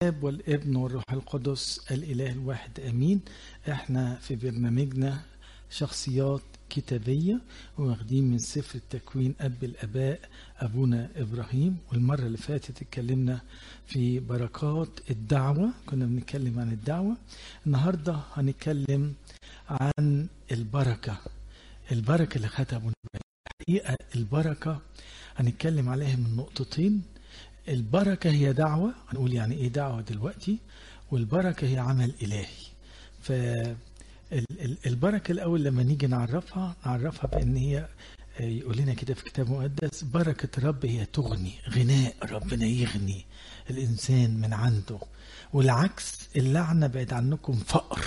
الاب والابن والروح القدس الاله الواحد امين احنا في برنامجنا شخصيات كتابيه واخدين من سفر التكوين اب الاباء ابونا ابراهيم والمره اللي فاتت اتكلمنا في بركات الدعوه كنا بنتكلم عن الدعوه النهارده هنتكلم عن البركه البركه اللي خدها ابونا ابراهيم الحقيقه البركه هنتكلم عليها من نقطتين البركة هي دعوة هنقول يعني ايه دعوة دلوقتي والبركة هي عمل إلهي فالبركة الأول لما نيجي نعرفها نعرفها بأن هي يقول لنا كده في كتاب مقدس بركة رب هي تغني غناء ربنا يغني الإنسان من عنده والعكس اللعنة بعد عنكم فقر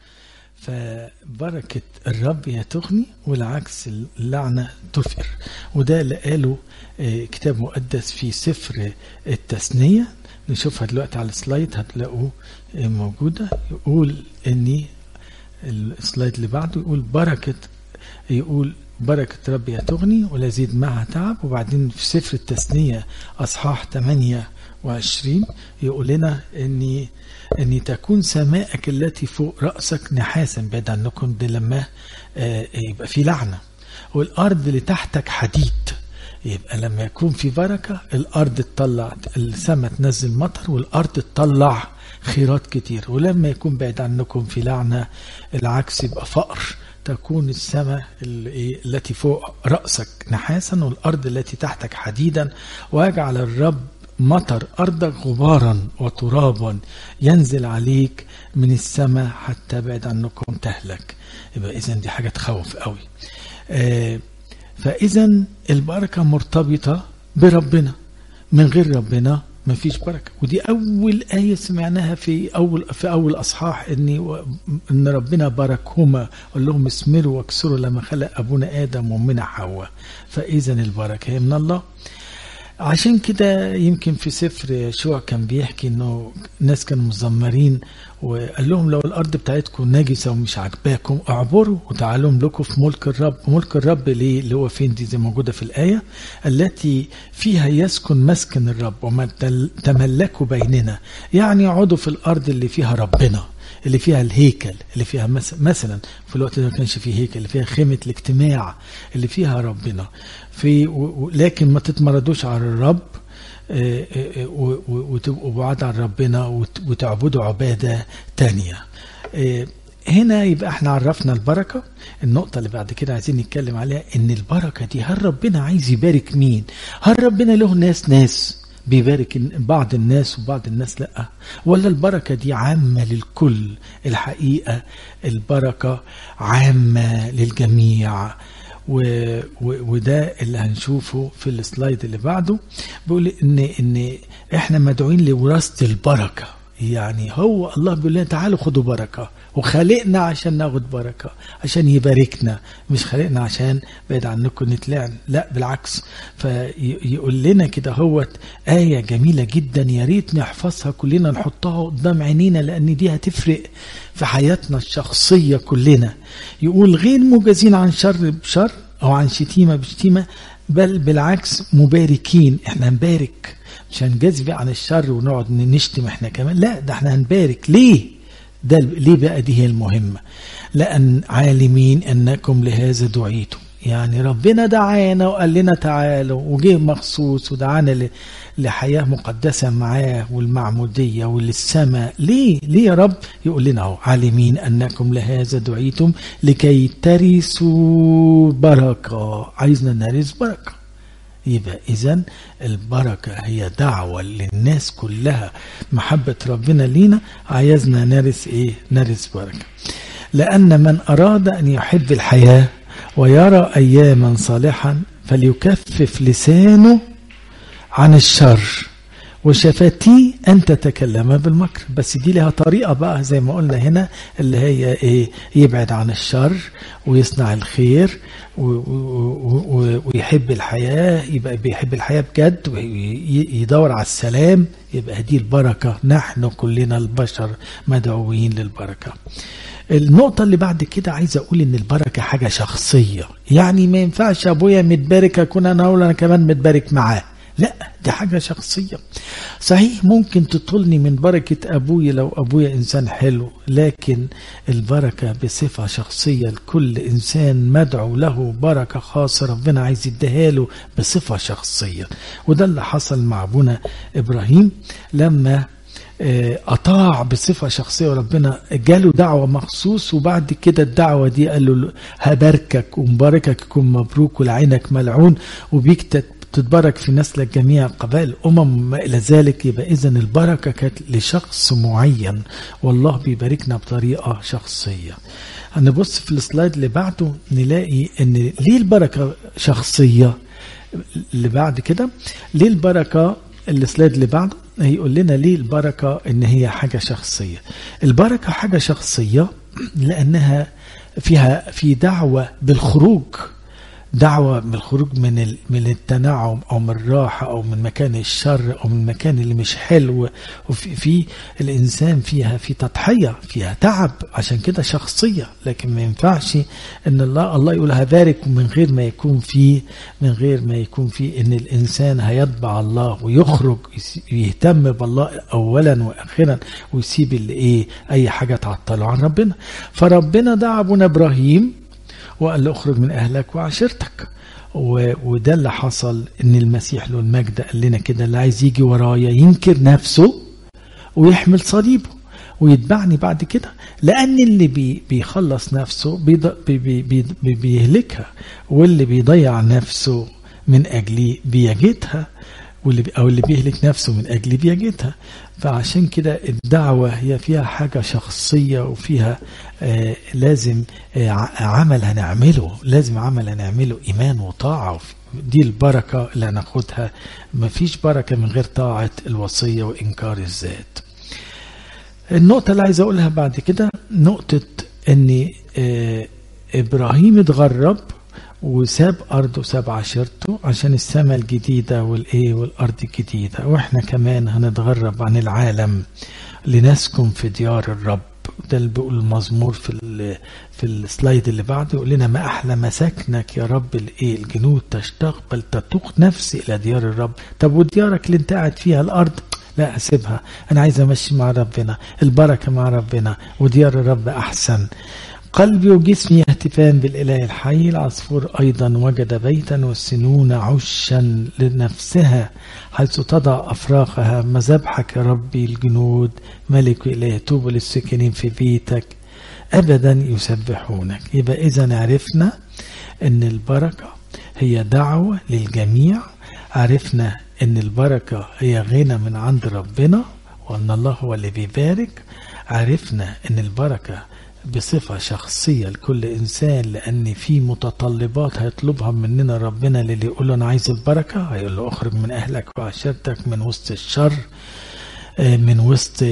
فبركة الرب هي تغني والعكس اللعنة تفقر وده اللي قاله كتاب مقدس في سفر التثنية نشوفها دلوقتي على السلايد هتلاقوه موجودة يقول اني السلايد اللي بعده يقول بركة يقول بركة ربي تغني ولا يزيد معها تعب وبعدين في سفر التثنية أصحاح 28 يقول لنا اني ان تكون سماءك التي فوق رأسك نحاسا بعد عنكم دي لما يبقى في لعنة والأرض اللي تحتك حديد يبقى لما يكون في بركة الأرض تطلع السماء تنزل مطر والأرض تطلع خيرات كتير ولما يكون بعيد عنكم في لعنة العكس يبقى فقر تكون السماء التي فوق رأسك نحاسا والأرض التي تحتك حديدا ويجعل الرب مطر أرضك غبارا وترابا ينزل عليك من السماء حتى بعد عنكم تهلك يبقى إذن دي حاجة تخوف قوي آه فإذا البركة مرتبطة بربنا من غير ربنا ما فيش بركة ودي أول آية سمعناها في أول في أول أصحاح إن إن ربنا باركهما قال لهم اسمروا واكسروا لما خلق أبونا آدم ومنا حواء فإذا البركة هي من الله عشان كده يمكن في سفر شوع كان بيحكي انه ناس كانوا مزمرين وقال لهم لو الارض بتاعتكم نجسه ومش عاجباكم اعبروا وتعالوا املكوا في ملك الرب ملك الرب ليه اللي هو فين دي زي موجوده في الايه التي فيها يسكن مسكن الرب وما تملكوا بيننا يعني اقعدوا في الارض اللي فيها ربنا اللي فيها الهيكل اللي فيها مثلا في الوقت ده ما كانش فيه هيكل اللي فيها خيمه الاجتماع اللي فيها ربنا في لكن ما تتمردوش على الرب وتبقوا بعاد عن ربنا وتعبدوا عباده تانية هنا يبقى احنا عرفنا البركه النقطه اللي بعد كده عايزين نتكلم عليها ان البركه دي هل ربنا عايز يبارك مين هل ربنا له ناس ناس بيبارك بعض الناس وبعض الناس لا ولا البركة دي عامة للكل الحقيقة البركة عامة للجميع و... و... وده اللي هنشوفه في السلايد اللي بعده بيقول ان ان احنا مدعوين لوراثة البركة يعني هو الله بيقول لنا تعالوا خدوا بركة وخلقنا عشان ناخد بركة عشان يباركنا مش خلقنا عشان بعد عنكم نتلعن لا بالعكس فيقول لنا كده هوت آية جميلة جدا يا ريت نحفظها كلنا نحطها قدام عينينا لأن دي هتفرق في حياتنا الشخصية كلنا يقول غير مجازين عن شر بشر أو عن شتيمة بشتيمة بل بالعكس مباركين احنا نبارك مش هنجازي بقى عن الشر ونقعد نشتم احنا كمان لا ده احنا هنبارك ليه ده ليه بقى دي هي المهمة لأن عالمين أنكم لهذا دعيتم يعني ربنا دعانا وقال لنا تعالوا وجه مخصوص ودعانا لحياة مقدسة معاه والمعمودية وللسماء ليه ليه يا رب يقول لنا اهو عالمين أنكم لهذا دعيتم لكي ترثوا بركة عايزنا نرث بركة يبقى إذا البركة هي دعوة للناس كلها محبة ربنا لينا عايزنا نرث إيه؟ نرث بركة. لأن من أراد أن يحب الحياة ويرى أياما صالحا فليكفف لسانه عن الشر وشفتيه أن تتكلم بالمكر بس دي لها طريقة بقى زي ما قلنا هنا اللي هي إيه يبعد عن الشر ويصنع الخير ويحب الحياة يبقى بيحب الحياة بجد ويدور على السلام يبقى دي البركة نحن كلنا البشر مدعوين للبركة النقطة اللي بعد كده عايز أقول إن البركة حاجة شخصية يعني ما ينفعش أبويا متبارك أكون أنا أقول أنا كمان متبارك معاه لا دي حاجة شخصية صحيح ممكن تطلني من بركة أبويا لو أبويا إنسان حلو لكن البركة بصفة شخصية لكل إنسان مدعو له بركة خاصة ربنا عايز يديها له بصفة شخصية وده اللي حصل مع أبونا إبراهيم لما أطاع بصفة شخصية وربنا جاله دعوة مخصوص وبعد كده الدعوة دي قال له هباركك ومباركك يكون مبروك ولعينك ملعون وبيك تتبارك في نسلك جميع قبائل الأمم ما إلى ذلك يبقى إذا البركة كانت لشخص معين والله بيباركنا بطريقة شخصية هنبص في السلايد اللي بعده نلاقي ان ليه البركة شخصية اللي بعد كده ليه البركة السلايد اللي بعده هيقول لنا ليه البركة ان هي حاجة شخصية البركة حاجة شخصية لانها فيها في دعوة بالخروج دعوة بالخروج من من التنعم أو من الراحة أو من مكان الشر أو من المكان اللي مش حلو وفي في الإنسان فيها في تضحية فيها تعب عشان كده شخصية لكن ما ينفعش إن الله الله يقول هبارك من غير ما يكون فيه من غير ما يكون فيه إن الإنسان هيتبع الله ويخرج يهتم بالله أولا وآخرا ويسيب اللي إيه أي حاجة تعطله عن ربنا فربنا دعا أبونا إبراهيم وقال له اخرج من اهلك وعشيرتك وده اللي حصل ان المسيح له المجد قال لنا كده اللي عايز يجي ورايا ينكر نفسه ويحمل صليبه ويتبعني بعد كده لان اللي بي بيخلص نفسه بي بي بي بي بيهلكها واللي بيضيع نفسه من اجلي بيجدها واللي او اللي بيهلك نفسه من اجل بيجدها فعشان كده الدعوه هي فيها حاجه شخصيه وفيها آه لازم آه عمل هنعمله لازم عمل هنعمله ايمان وطاعه دي البركه اللي هناخدها مفيش بركه من غير طاعه الوصيه وانكار الذات النقطه اللي عايز اقولها بعد كده نقطه ان آه ابراهيم اتغرب وساب أرضه وساب عشيرته عشان السماء الجديدة والإيه والأرض الجديدة وإحنا كمان هنتغرب عن العالم لنسكن في ديار الرب ده اللي بيقول المزمور في ال في السلايد اللي بعده يقول لنا ما احلى مساكنك يا رب الايه الجنود تشتاق بل تتوق نفسي الى ديار الرب طب وديارك اللي انت قاعد فيها الارض لا اسيبها انا عايز امشي مع ربنا البركه مع ربنا وديار الرب احسن قلبي وجسمي يهتفان بالإله الحي العصفور أيضا وجد بيتا والسنون عشا لنفسها حيث تضع أفراخها مذبحك يا ربي الجنود ملك إله توب للساكنين في بيتك أبدا يسبحونك يبقى إذا عرفنا أن البركة هي دعوة للجميع عرفنا أن البركة هي غنى من عند ربنا وأن الله هو اللي بيبارك عرفنا أن البركة بصفة شخصية لكل إنسان لأن في متطلبات هيطلبها مننا ربنا للي يقول له أنا عايز البركة هيقول له اخرج من أهلك وعشيرتك من وسط الشر من وسط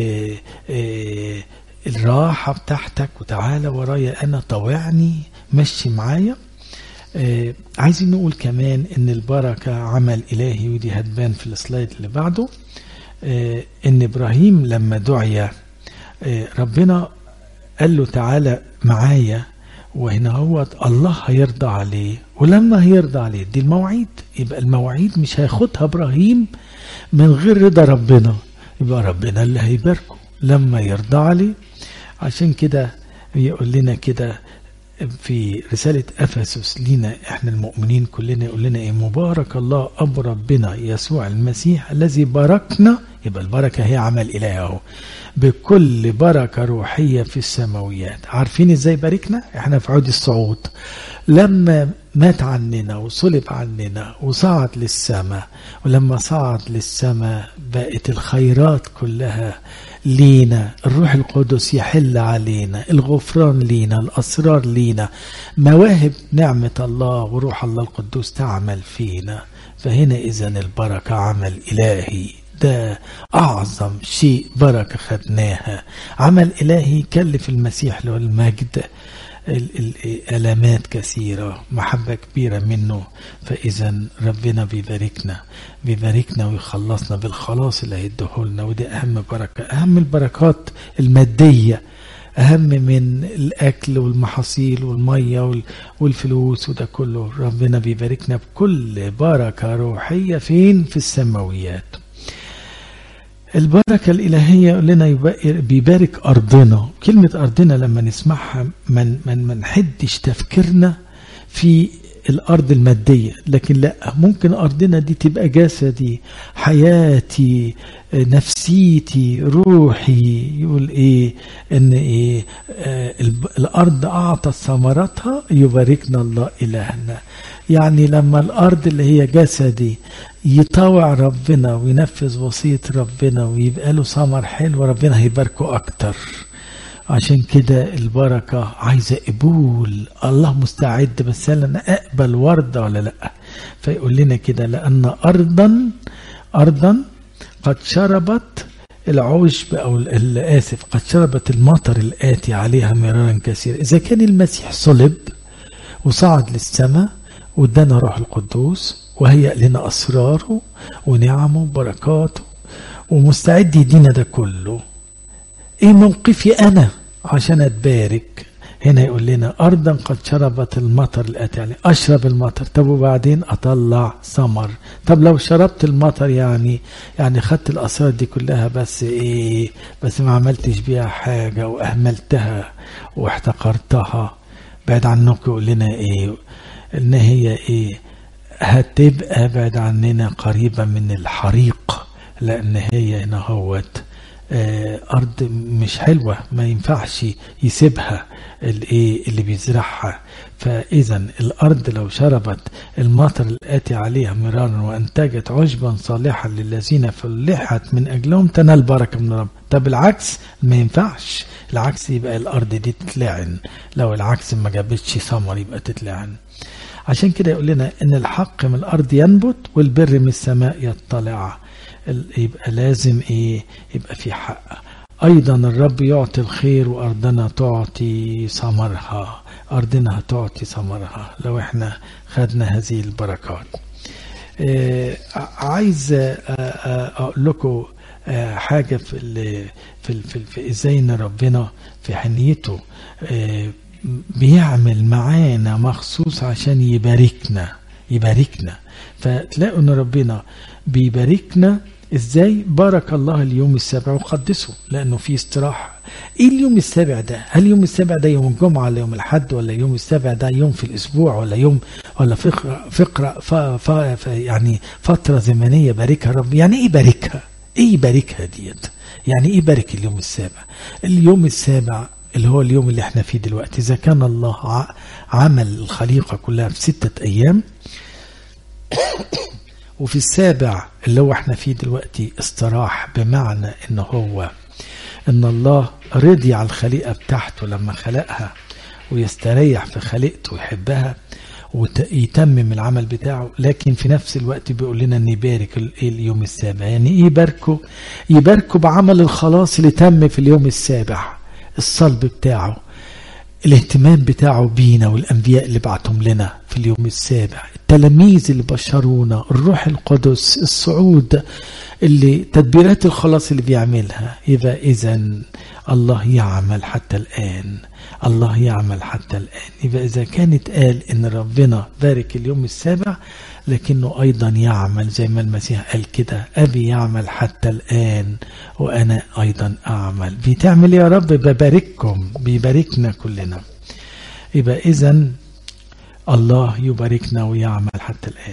الراحة بتاعتك وتعالى ورايا أنا طوعني مشي معايا عايزين نقول كمان ان البركة عمل إلهي ودي هتبان في السلايد اللي بعده ان إبراهيم لما دعي ربنا قال له تعالى معايا وهنا هو الله هيرضى عليه ولما هيرضى عليه دي المواعيد يبقى المواعيد مش هياخدها ابراهيم من غير رضا ربنا يبقى ربنا اللي هيباركه لما يرضى عليه عشان كده يقول لنا كده في رسالة أفسس لينا احنا المؤمنين كلنا يقول لنا ايه مبارك الله أب ربنا يسوع المسيح الذي باركنا يبقى البركة هي عمل إله اهو بكل بركة روحية في السماويات عارفين ازاي باركنا احنا في عود الصعود لما مات عننا وصلب عننا وصعد للسماء ولما صعد للسماء بقت الخيرات كلها لينا الروح القدس يحل علينا الغفران لينا الأسرار لينا مواهب نعمة الله وروح الله القدوس تعمل فينا فهنا إذا البركة عمل إلهي ده أعظم شيء بركة خدناها عمل إلهي كلف المسيح له المجد الالامات كثيره محبه كبيره منه فاذا ربنا بيباركنا بيباركنا ويخلصنا بالخلاص اللي هيديه لنا ودي اهم بركه اهم البركات الماديه أهم من الأكل والمحاصيل والمية والفلوس وده كله ربنا بيباركنا بكل بركة روحية فين في السماويات البركة الإلهية لنا بيبارك أرضنا كلمة أرضنا لما نسمعها من, من, من حدش تفكيرنا في الأرض المادية لكن لا ممكن أرضنا دي تبقى جسدي حياتي نفسيتي روحي يقول إيه إن إيه آه الأرض أعطت ثمرتها يباركنا الله إلهنا يعني لما الأرض اللي هي جسدي يطاوع ربنا وينفذ وصية ربنا ويبقى له ثمر حلو ربنا هيباركه أكتر عشان كده البركة عايزة قبول الله مستعد بس أنا أقبل وردة ولا لأ فيقول لنا كده لأن أرضا أرضا قد شربت العشب أو آسف قد شربت المطر الآتي عليها مرارا كثيرا إذا كان المسيح صلب وصعد للسماء وادانا روح القدوس وهيأ لنا أسراره ونعمه وبركاته ومستعد يدينا ده كله ايه موقفي انا عشان اتبارك هنا يقول لنا ارضا قد شربت المطر الاتي عليه اشرب المطر طب وبعدين اطلع ثمر طب لو شربت المطر يعني يعني خدت الاسرار دي كلها بس ايه بس ما عملتش بيها حاجه واهملتها واحتقرتها بعد عنك يقول لنا ايه ان هي ايه هتبقى بعد عننا قريبه من الحريق لان هي هنا هوت أرض مش حلوة ما ينفعش يسيبها الايه اللي بيزرعها فإذا الأرض لو شربت المطر الآتي عليها مرارا وأنتجت عشبا صالحا للذين فلحت من أجلهم تنال بركة من رب طب العكس ما ينفعش العكس يبقى الأرض دي تتلعن لو العكس ما جابتش ثمر يبقى تتلعن عشان كده يقول لنا ان الحق من الارض ينبت والبر من السماء يطلع يبقى لازم ايه يبقى في حق ايضا الرب يعطي الخير وارضنا تعطي ثمرها ارضنا هتعطي ثمرها لو احنا خدنا هذه البركات آه عايز اقول لكم آه حاجه في ال في ال في, ال في ازاي ان ربنا في حنيته آه بيعمل معانا مخصوص عشان يباركنا يباركنا فتلاقوا ان ربنا بيباركنا ازاي بارك الله اليوم السابع وقدسه لانه في استراحه ايه اليوم السابع ده هل يوم السابع ده يوم الجمعه ولا يوم الاحد ولا يوم السابع ده يوم في الاسبوع ولا يوم ولا فقره فقره ف ف ف يعني فتره زمنيه باركها رب يعني ايه باركها ايه يباركها ديت يعني ايه بارك اليوم السابع اليوم السابع اللي هو اليوم اللي احنا فيه دلوقتي اذا كان الله عمل الخليقه كلها في سته ايام وفي السابع اللي هو احنا فيه دلوقتي استراح بمعنى ان هو ان الله رضي على الخليقه بتاعته لما خلقها ويستريح في خليقته ويحبها ويتمم العمل بتاعه لكن في نفس الوقت بيقول لنا ان يبارك اليوم السابع يعني ايه يباركه يباركه بعمل الخلاص اللي تم في اليوم السابع الصلب بتاعه الاهتمام بتاعه بينا والانبياء اللي بعتهم لنا في اليوم السابع التلاميذ اللي بشرونا الروح القدس الصعود اللي تدبيرات الخلاص اللي بيعملها يبقى اذا الله يعمل حتى الان الله يعمل حتى الان يبقى اذا كانت قال ان ربنا بارك اليوم السابع لكنه ايضا يعمل زي ما المسيح قال كده ابي يعمل حتى الان وانا ايضا اعمل بتعمل يا رب ببارككم بيباركنا كلنا يبقى اذا الله يباركنا ويعمل حتى الان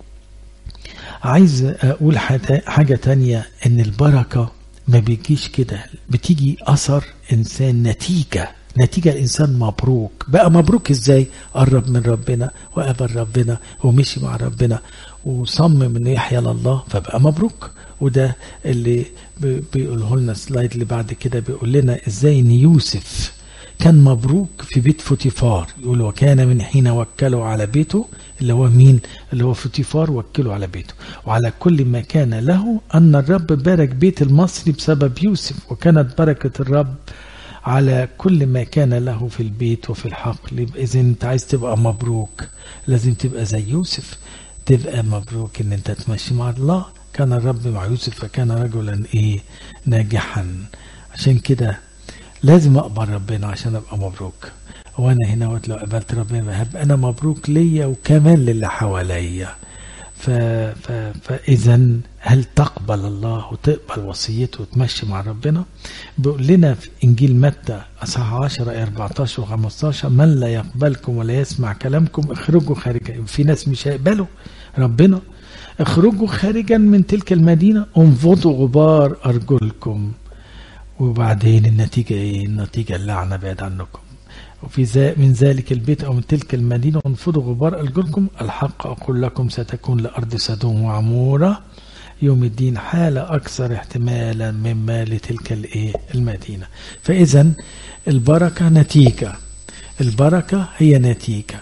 عايز اقول حاجه تانية ان البركه ما بيجيش كده بتيجي اثر انسان نتيجه نتيجة الإنسان مبروك بقى مبروك إزاي قرب من ربنا وقابل ربنا ومشي مع ربنا وصمم إنه يحيا لله فبقى مبروك وده اللي بيقوله لنا السلايد اللي بعد كده بيقول لنا إزاي إن يوسف كان مبروك في بيت فوتيفار يقول وكان من حين وكله على بيته اللي هو مين اللي هو فوتيفار وكله على بيته وعلى كل ما كان له أن الرب بارك بيت المصري بسبب يوسف وكانت بركة الرب على كل ما كان له في البيت وفي الحقل إذا أنت عايز تبقى مبروك لازم تبقى زي يوسف تبقى مبروك إن أنت تمشي مع الله كان الرب مع يوسف فكان رجلا إيه ناجحا عشان كده لازم اقبل ربنا عشان ابقى مبروك وانا هنا وقت لو قبلت ربنا هبقى انا مبروك ليا وكمان للي حواليا ف... ف... فاذا هل تقبل الله وتقبل وصيته وتمشي مع ربنا بيقول لنا في انجيل متى اصحاح 10 آية 14 و15 من لا يقبلكم ولا يسمع كلامكم اخرجوا خارجا في ناس مش هيقبلوا ربنا اخرجوا خارجا من تلك المدينه انفضوا غبار ارجلكم وبعدين النتيجه ايه النتيجه اللعنه بعد عنكم وفي ذا من ذلك البيت أو من تلك المدينة انفضوا غبار أرجلكم الحق أقول لكم ستكون لأرض سدوم وعمورة يوم الدين حالة أكثر احتمالا مما لتلك الإيه المدينة فإذا البركة نتيجة البركة هي نتيجة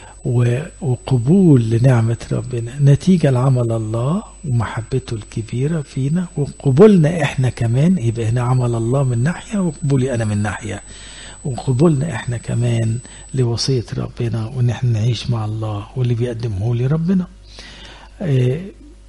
وقبول لنعمة ربنا نتيجة لعمل الله ومحبته الكبيرة فينا وقبولنا احنا كمان يبقى هنا عمل الله من ناحية وقبولي أنا من ناحية وقبولنا احنا كمان لوصية ربنا وان احنا نعيش مع الله واللي بيقدمه لي ربنا اه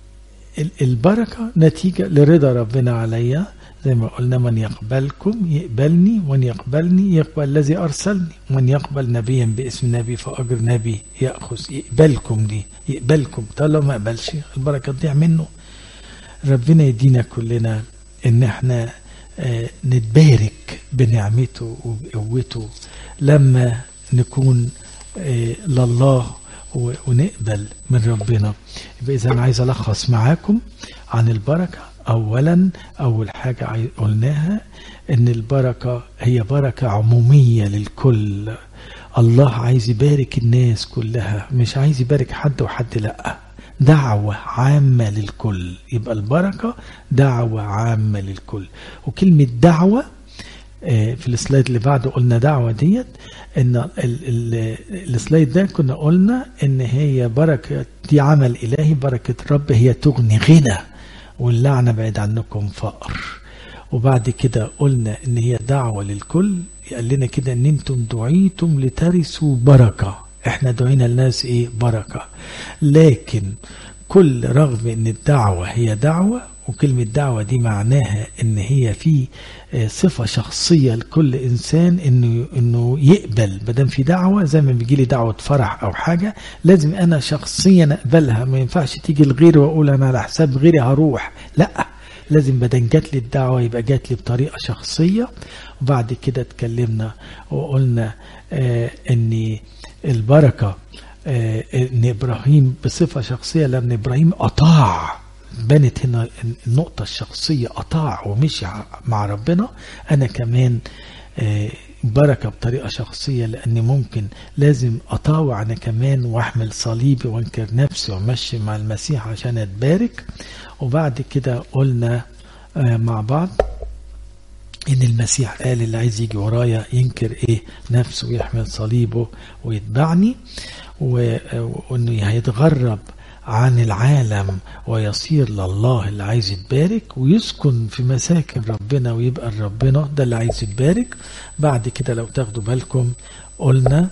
البركة نتيجة لرضا ربنا عليا زي ما قلنا من يقبلكم يقبلني ومن يقبلني يقبل الذي أرسلني ومن يقبل نبيا باسم نبي فأجر نبي يأخذ يقبلكم دي يقبلكم طالما ما قبلش البركة تضيع منه ربنا يدينا كلنا ان احنا آه نتبارك بنعمته وبقوته لما نكون آه لله ونقبل من ربنا يبقى اذا انا عايز الخص معاكم عن البركه اولا اول حاجه قلناها ان البركه هي بركه عموميه للكل الله عايز يبارك الناس كلها مش عايز يبارك حد وحد لا دعوة عامة للكل يبقى البركة دعوة عامة للكل وكلمة دعوة في السلايد اللي بعده قلنا دعوة ديت ان السلايد ده كنا قلنا ان هي بركة دي عمل الهي بركة رب هي تغني غنى واللعنة بعد عنكم فقر وبعد كده قلنا ان هي دعوة للكل قال لنا كده ان انتم دعيتم لترثوا بركة احنا دعينا الناس ايه بركة لكن كل رغم ان الدعوة هي دعوة وكلمة دعوة دي معناها ان هي في صفة شخصية لكل انسان انه انه يقبل بدل في دعوة زي ما بيجي لي دعوة فرح او حاجة لازم انا شخصيا اقبلها ما ينفعش تيجي لغيري واقول انا على حساب غيري هروح لا لازم بدل جات لي الدعوة يبقى جات لي بطريقة شخصية وبعد كده اتكلمنا وقلنا آه ان البركة آه ان ابراهيم بصفة شخصية لان ابراهيم اطاع بنت هنا النقطة الشخصية أطاع ومشي مع ربنا أنا كمان بركة بطريقة شخصية لأني ممكن لازم أطاوع أنا كمان وأحمل صليبي وأنكر نفسي وأمشي مع المسيح عشان أتبارك وبعد كده قلنا مع بعض ان المسيح قال اللي عايز يجي ورايا ينكر ايه نفسه ويحمل صليبه ويتبعني وانه هيتغرب عن العالم ويصير لله اللي عايز يتبارك ويسكن في مساكن ربنا ويبقى ربنا ده اللي عايز يتبارك بعد كده لو تاخدوا بالكم قلنا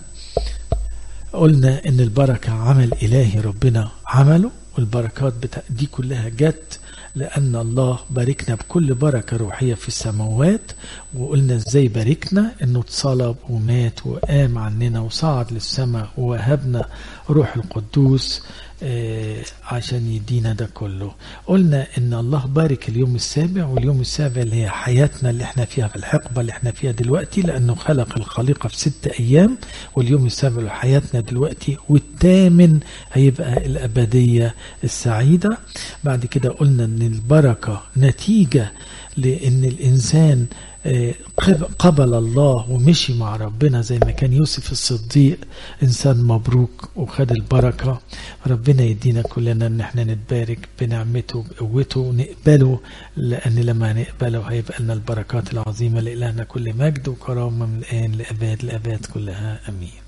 قلنا ان البركة عمل الهي ربنا عمله والبركات بتا... دي كلها جت لأن الله باركنا بكل بركة روحية في السماوات وقلنا ازاي باركنا انه اتصلب ومات وقام عننا وصعد للسماء ووهبنا روح القدوس آه عشان يدينا ده كله قلنا ان الله بارك اليوم السابع واليوم السابع اللي هي حياتنا اللي احنا فيها في الحقبة اللي احنا فيها دلوقتي لانه خلق الخليقة في ست ايام واليوم السابع حياتنا دلوقتي والثامن هيبقى الابدية السعيدة بعد كده قلنا ان البركة نتيجة لان الانسان قبل الله ومشي مع ربنا زي ما كان يوسف الصديق انسان مبروك وخد البركه ربنا يدينا كلنا ان احنا نتبارك بنعمته بقوته ونقبله لان لما نقبله هيبقى لنا البركات العظيمه لإلهنا كل مجد وكرامه من الان لاباد الاباد كلها امين